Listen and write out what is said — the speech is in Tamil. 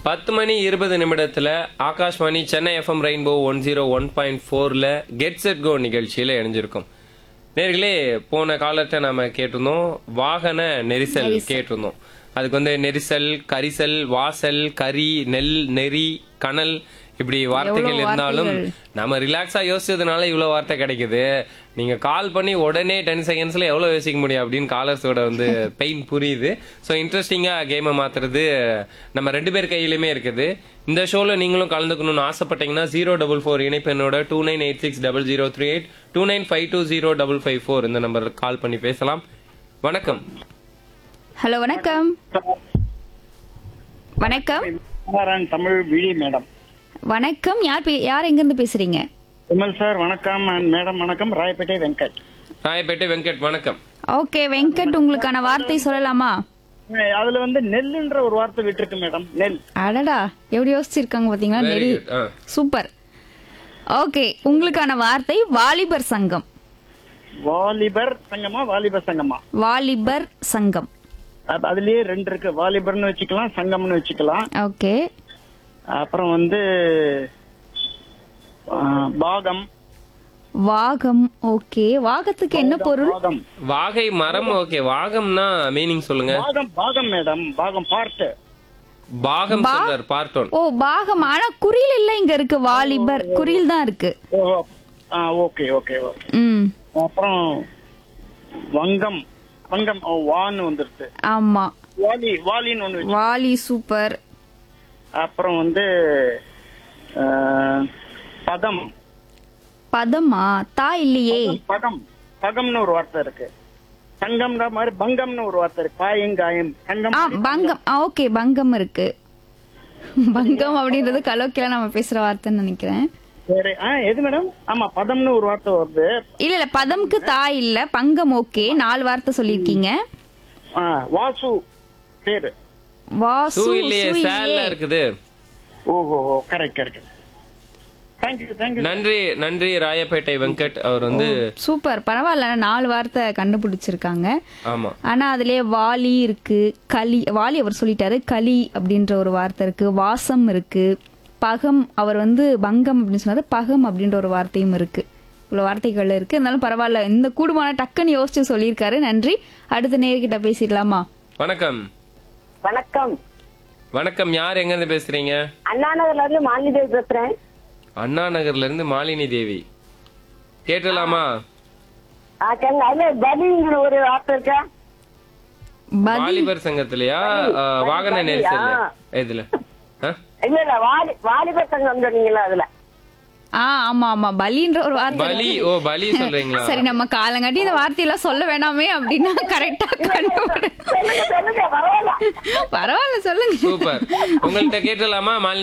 பத்து மணி இருபது நிமிடத்துல Akashvani Chennai FM rainbow one zero one point ஃபோர்ல கெட் செட் கோ நிகழ்ச்சியில இணைஞ்சிருக்கோம் நேர்களே போன காலத்தை நாம கேட்டிருந்தோம் வாகன நெரிசல் கேட்டிருந்தோம் அதுக்கு வந்து நெரிசல் கரிசல் வாசல் கரி நெல் நெறி கனல் இப்படி வார்த்தைகள் இருந்தாலும் நம்ம ரிலாக்ஸா யோசிச்சதுனால இவ்வளவு வார்த்தை கிடைக்குது நீங்க கால் பண்ணி உடனே டென் செகண்ட்ஸ்ல எவ்வளவு யோசிக்க முடியும் அப்படின்னு காலர்ஸோட வந்து பெயின் புரியுது ஸோ இன்ட்ரெஸ்டிங்கா கேமை மாத்துறது நம்ம ரெண்டு பேர் கையிலுமே இருக்குது இந்த ஷோல நீங்களும் கலந்துக்கணும்னு ஆசைப்பட்டீங்கன்னா ஜீரோ டபுள் ஃபோர் இணைப்பெண்ணோட two nine eight six double zero three eight two nine five two zero double five four இந்த நம்பருக்கு கால் பண்ணி பேசலாம் வணக்கம் ஹலோ வணக்கம் வணக்கம் குமாரன் தமிழ் விழி மேடம் வணக்கம் யார் பே- யார் எங்க இருந்து பேசுறீங்க விமல் சார் வணக்கம் and மேடம் வணக்கம் ராயப்பேட்டை வெங்கட் ராயப்பேட்டை வெங்கட் வணக்கம் ஓகே வெங்கட் உங்களுக்கான வார்த்தை சொல்லலாமா அஹ் அதுல வந்து நெல்லுன்ற ஒரு வார்த்தை விட்டுருக்கு மேடம் நெல் அடடா எப்படி யோசிச்சிருக்காங்க பாத்தீங்களா வெரி நெல் குட் ஆ சூப்பர் ஓகே உங்களுக்கான வார்த்தை வாலிபர் சங்கம் வாலிபர் சங்கமா வாலிபர் சங்கமா வாலிபர் சங்கம் அப்ப அதுலயே ரெண்டு இருக்கு வாலிபர்னு வச்சுக்கலாம் சங்கம்னு வச்சுக்கலாம் ஓகே அப்புறம் வந்து அஹ், பாகம் வாகம் ஓகே வாகத்துக்கு என்ன பொருள் பாகம் வாகை மரம் ஓகே வாகம்னா மீனிங் சொல்லுங்க பாகம் பாகம் மேடம் பாகம் பார்ட் பாகம் சொல்றார் பார்ட் ஒன் ஓ பாகம் ஆனா குறில் இல்ல இங்க இருக்கு வாலிபர் குறில் தான் இருக்கு ஓ ஓகே ஓகே ஓகே ம் அப்புறம் வங்கம் வங்கம் ஓ, வான்னு வந்துருச்சு ஆமா வாலி வாலின்னு ஒண்ணு வச்சு வாலி சூப்பர் அப்புறம் வந்து அஹ், பதம் பதமா தா இல்லையே பதம் பகம்னு ஒரு வார்த்தை இருக்கு சங்கம்ன்ற மாதிரி பங்கம்னு ஒரு வார்த்தை இருக்கு பாயங்காயம் சங்கம் ஆ பங்கம் ஆ ஓகே பங்கம் இருக்கு பங்கம் அப்படின்றது கலோக்கில நம்ம பேசுற வார்த்தைன்னு நினைக்கிறேன் வேற ஆ எது மேடம் ஆமா பதம்னு ஒரு வார்த்தை வருது இல்ல இல்ல பதம்க்கு தா இல்ல பங்கம் ஓகே நாலு வார்த்தை சொல்லிருக்கீங்க ஆ, வாசு பேரு வாசு சூ இல்லையே சு சேல்ல இல்லையே. இருக்குது ஓஹோ கரெக்ட் கரெக்ட் தேங்க்யூ தேங்க்யூ நன்றி நன்றி ராயப்பேட்டை வெங்கட் அவர் வந்து சூப்பர் பரவாயில்ல நாலு வார்த்தை கண்டுபிடிச்சிருக்காங்க ஆமா ஆனா அதுலயே வாலி இருக்கு களி வாலி அவர் சொல்லிட்டாரு களி அப்படின்ற ஒரு வார்த்தை இருக்கு வாசம் இருக்கு பகம் அவர் வந்து பங்கம் அப்படின்னு சொன்னாரு பகம் அப்படின்ற ஒரு வார்த்தையும் இருக்கு இவ்வளவு வார்த்தைகள் இருக்கு இருந்தாலும் பரவாயில்ல இந்த கூடுமான டக்குன்னு யோசிச்சு சொல்லியிருக்காரு நன்றி அடுத்த நேர்கிட்ட பேசிடலாமா வணக்கம் வணக்கம் வணக்கம் யார் எங்க இருந்து பேசுறீங்க அண்ணா நகர்ல இருந்து மாலிதேவி பேசுறேன் அண்ணா நகர்ல இருந்து மாலினி தேவி கேட்டலாமா ஆ, கேளுங்க. அதுல பலிங்கிற ஒரு வார்த்தை இருக்கா பதி வாலிபர் சங்கத்திலயா ஆ, வாகன நெரிசல் இதுல ஆ? இல்ல இல்ல வாலி வாலிபர் சங்கம் சொன்னீங்களா அதுல ஆ ஆமா ஆமா பலின்ற ஒரு வார்த்தை பலி இருக்கு. ஓ பலி சொல்றீங்களா சரி நம்ம காலங்காட்டி இந்த வார்த்தையெல்லாம் சொல்ல வேணாமே அப்படின்னா கரெக்டா கண்டுபிடி சொல்லுங்க சொல்லுங்க பரவாயில்ல பரவாயில்ல சொல்லுங்க சூப்பர் உங்கள்கிட்ட கேட்டலாமா மாலினி